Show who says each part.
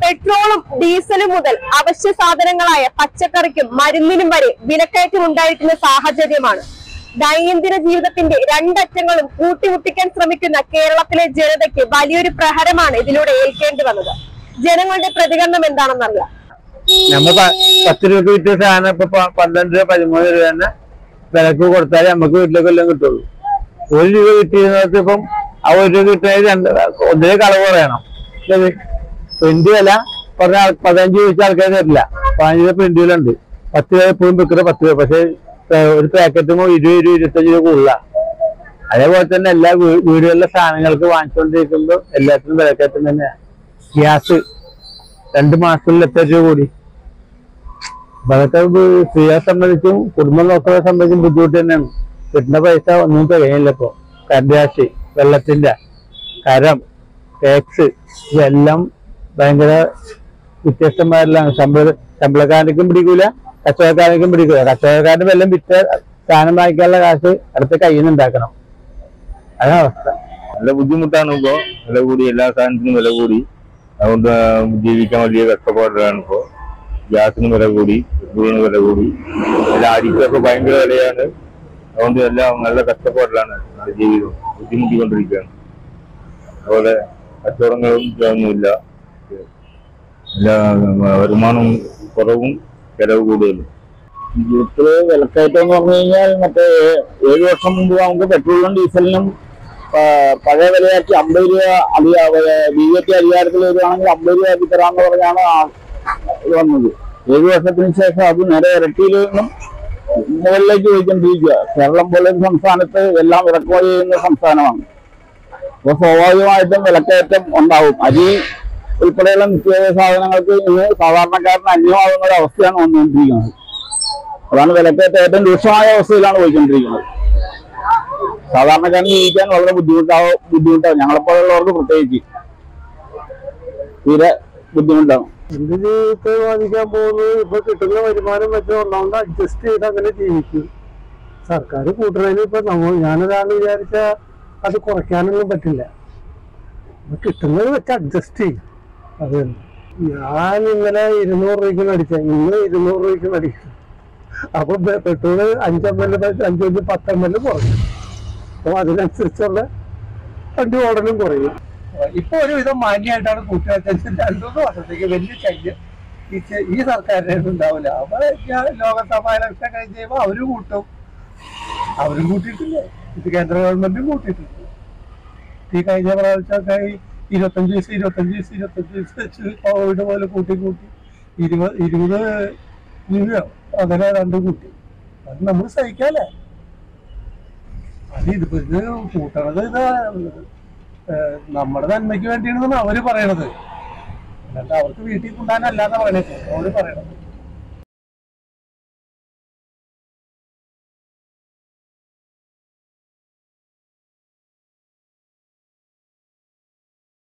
Speaker 1: പെട്രോളും ഡീസലും മുതൽ അവശ്യ സാധനങ്ങളായ പച്ചക്കറിക്കും മരുന്നിനും വരെ വിലക്കയറ്റം ഉണ്ടായിരിക്കുന്ന സാഹചര്യമാണ് ദൈനംദിന ജീവിതത്തിന്റെ രണ്ടറ്റങ്ങളും കൂട്ടിമുട്ടിക്കാൻ ശ്രമിക്കുന്ന കേരളത്തിലെ ജനതയ്ക്ക് വലിയൊരു പ്രഹരമാണ് ഇതിലൂടെ ഏൽക്കേണ്ടി വന്നത് ജനങ്ങളുടെ പ്രതികരണം എന്താണെന്നറിയാം
Speaker 2: നമ്മ പ- പത്ത് രൂപ വിറ്റ സാധനം ഇപ്പൊ പ- പന്ത്രണ്ട് രൂപ പതിമൂന്ന് രൂപ തന്നെ വിലക്ക് കൊടുത്താലേ നമുക്ക് വീട്ടിലേക്ക് എല്ലാം കിട്ടുള്ളൂ ഒരു രൂപ കിട്ടിയിരുന്നത് ഇപ്പം ആ ഒരു രൂപ കിട്ടുന്നത് രണ്ട് ഒന്നിനെ കളവ് പറയണം പ്രിന്റ് വില പറഞ്ഞ ആൾ- പതിനഞ്ച് ചോദിച്ച ആൾക്കാർ തരില്ല പതിനഞ്ച് രൂപ പ്രിന്റ് വില ഉണ്ട് പത്ത് രൂപ എപ്പോഴും വിൽക്കുന്നത് പത്ത് രൂപ പക്ഷെ ഏഹ്, ഒരു പാക്കറ്റും ഇരുപത് രൂപ ഇരുപത്തഞ്ച് രൂപ കൂടുതല അതേപോലെ തന്നെ എല്ലാ വീ- വീടുകളിലെ സാധനങ്ങൾക്ക് വാങ്ങിച്ചുകൊണ്ടിരിക്കുമ്പോൾ എല്ലാത്തിനും വിലക്കയറ്റം തന്നെയാണ് ഗ്യാസ് രണ്ട് മാസത്തിൽ എത്ര രൂപ കൂടി അപ്പൊ അതൊക്കെ ഇത് സ്ത്രീയെ സംബന്ധിച്ചും കുടുംബം നോക്കുന്നവരെ സംബന്ധിച്ചും ബുദ്ധിമുട്ട് തന്നെയാണ് കിട്ടുന്ന പൈസ ഒന്നും തികയില്ല ഇപ്പൊ കറണ്ട് കാശ് വെള്ളത്തിന്റെ കരം ടാക്സ് ഇതെല്ലാം ഭയങ്കര വ്യത്യസ്തമാരെല്ലാം ശമ്പള ശമ്പളക്കാരനും പിടിക്കൂല കച്ചവടക്കാരനും പിടിക്കൂല കച്ചവടക്കാരന് വെല്ലം വിറ്റ സാധനം വാങ്ങിക്കാനുള്ള കാശ് അടുത്ത കയ്യിൽ നിന്ന് ഉണ്ടാക്കണം അതാണ് അവസ്ഥ
Speaker 3: നല്ല ബുദ്ധിമുട്ടാണ് ഇപ്പോ വില കൂടി എല്ലാ സാധനത്തിനും വില കൂടി അതുകൊണ്ട് ജീവിക്കാൻ വലിയ കഷ്ടപ്പാടിലാണ് ഇപ്പോ ഗ്യാസിന് വില കൂടി പെട്രോളിന് വില കൂടി എല്ലാ അരിക്കൊക്കെ ഭയങ്കര വിലയാണ് അതുകൊണ്ട് എല്ലാം നല്ല കഷ്ടപ്പാടിലാണ് നമ്മുടെ ജീവിതം ബുദ്ധിമുട്ടിക്കൊണ്ടിരിക്കുകയാണ് അതുപോലെ കച്ചവടങ്ങളും ഒന്നുമില്ല എല്ലാ വരുമാനം കുറവും ചെലവ് കൂടുതലും
Speaker 4: ജീവിതത്തില് വിലക്കയറ്റം എന്ന് പറഞ്ഞു കഴിഞ്ഞാൽ മറ്റേ ഏഴ് വർഷം മുമ്പ് നമുക്ക് പെട്രോളിനും ഡീസലിനും പ- പഴയ വിലയാക്കി അമ്പത് രൂപ അധിക ബി ജെ പി അധികാരത്തിൽ വരികയാണെങ്കിൽ അമ്പത് രൂപ ആക്കി തരാമെന്ന് പറഞ്ഞാണ് ആ- ഇത് വന്നത് ഏഴ് വർഷത്തിന് ശേഷം അത് നേരെ ഇരട്ടിയിൽ നിന്നും മുകളിലേക്ക് പോയിക്കൊണ്ടിരിക്കുക കേരളം പോലെ ഒരു സംസ്ഥാനത്ത് എല്ലാം ഇറക്കുമതി ചെയ്യുന്ന സംസ്ഥാനമാണ് അപ്പോൾ സ്വാഭാവികമായിട്ടും വിലക്കയറ്റം ഉണ്ടാവും അരി ഉൾപ്പെടെയുള്ള നിത്യ സാധനങ്ങൾക്ക് ഇന്ന് സാധാരണക്കാരന് അന്യമാകുന്ന ഒരു അവസ്ഥയാണ് വന്നുകൊണ്ടിരിക്കുന്നത് അതാണ് വിലക്കയറ്റം ഏറ്റവും രൂക്ഷമായ അവസ്ഥയിലാണ് പോയിക്കൊണ്ടിരിക്കുന്നത് സാധാരണക്കാരന് ജീവിക്കാൻ വളരെ ബുദ്ധിമുട്ടാവും ബുദ്ധിമുട്ടാവും ഞങ്ങളെപ്പോലുള്ളവർക്ക് പ്രത്യേകിച്ച് തീരെ ബുദ്ധിമുട്ടാണ്
Speaker 2: എന്റെ ജീവിതത്തെ ബാധിക്കാൻ പോകുന്നത് ഇപ്പൊ കിട്ടുന്ന വരുമാനം വെച്ച് ഒന്നാമത് അഡ്ജസ്റ്റ് ചെയ്ത് അങ്ങനെ ജീവിക്കും സർക്കാർ കൂട്ടുന്നതിന് ഇപ്പൊ നമ്മ ഞാനൊരാൾ വിചാരിച്ച അത് കുറയ്ക്കാനൊന്നും പറ്റില്ല അപ്പൊ കിട്ടുന്നത് വെച്ച് അഡ്ജസ്റ്റ് ചെയ്യും അത് തന്നെ. ഞാൻ ഇന്നലെ ഇരുന്നൂറ് രൂപയ്ക്ക് മേടിച്ച ഇന്ന് ഇരുന്നൂറ് രൂപയ്ക്ക് മേടിക്കും അപ്പൊ പെ- പെട്രോള് അഞ്ചെമ്മല് അഞ്ചഞ്ച് പത്തെമ്മല് കുറയും അപ്പൊ അതിനനുസരിച്ചുള്ള വണ്ടി ഓടലും കുറയും ഇപ്പൊ ഒരുവിധം മാന്യമായിട്ടാണ് കൂട്ടുകാഴ്ച രണ്ടൂന്ന് വർഷത്തേക്ക് വലിയ ശല്യം ഈ ചെ- ഈ സർക്കാരിന് ഉണ്ടാവില്ല അപ്പൊ ഞാൻ ലോകസഭ ഇലക്ഷൻ കഴിഞ്ഞ് കഴിയുമ്പോ അവര് കൂട്ടും അവരും കൂട്ടിയിട്ടില്ലേ ഇത് കേന്ദ്ര ഗവൺമെന്റും കൂട്ടിയിട്ടുണ്ട് ഈ കഴിഞ്ഞ പ്രാവശ്യമൊക്കെ ഈ ഇരുപത്തഞ്ച് വയസ്സ് ഇരുപത്തഞ്ച് വയസ്സ് ഇരുപത്തഞ്ച് വയസ്സ് വെച്ച് കോവിഡ് പോലെ കൂട്ടി കൂട്ടി ഇരുപത് ഇരുപത് രൂപയോ അങ്ങനെ രണ്ടും കൂട്ടി അത് നമ്മൾ സഹിക്കാല്ലേ അത് ഇതിപ്പോ ഇത് കൂട്ടണത് ഇത് ഏഹ് നമ്മുടെ നന്മയ്ക്ക് വേണ്ടിയാണെന്നാണ് അവര് പറയണത് അല്ലാണ്ട് അവർക്ക് വീട്ടിൽ കൊണ്ടാനല്ലാതെ പറയണത് അവര് പറയണത്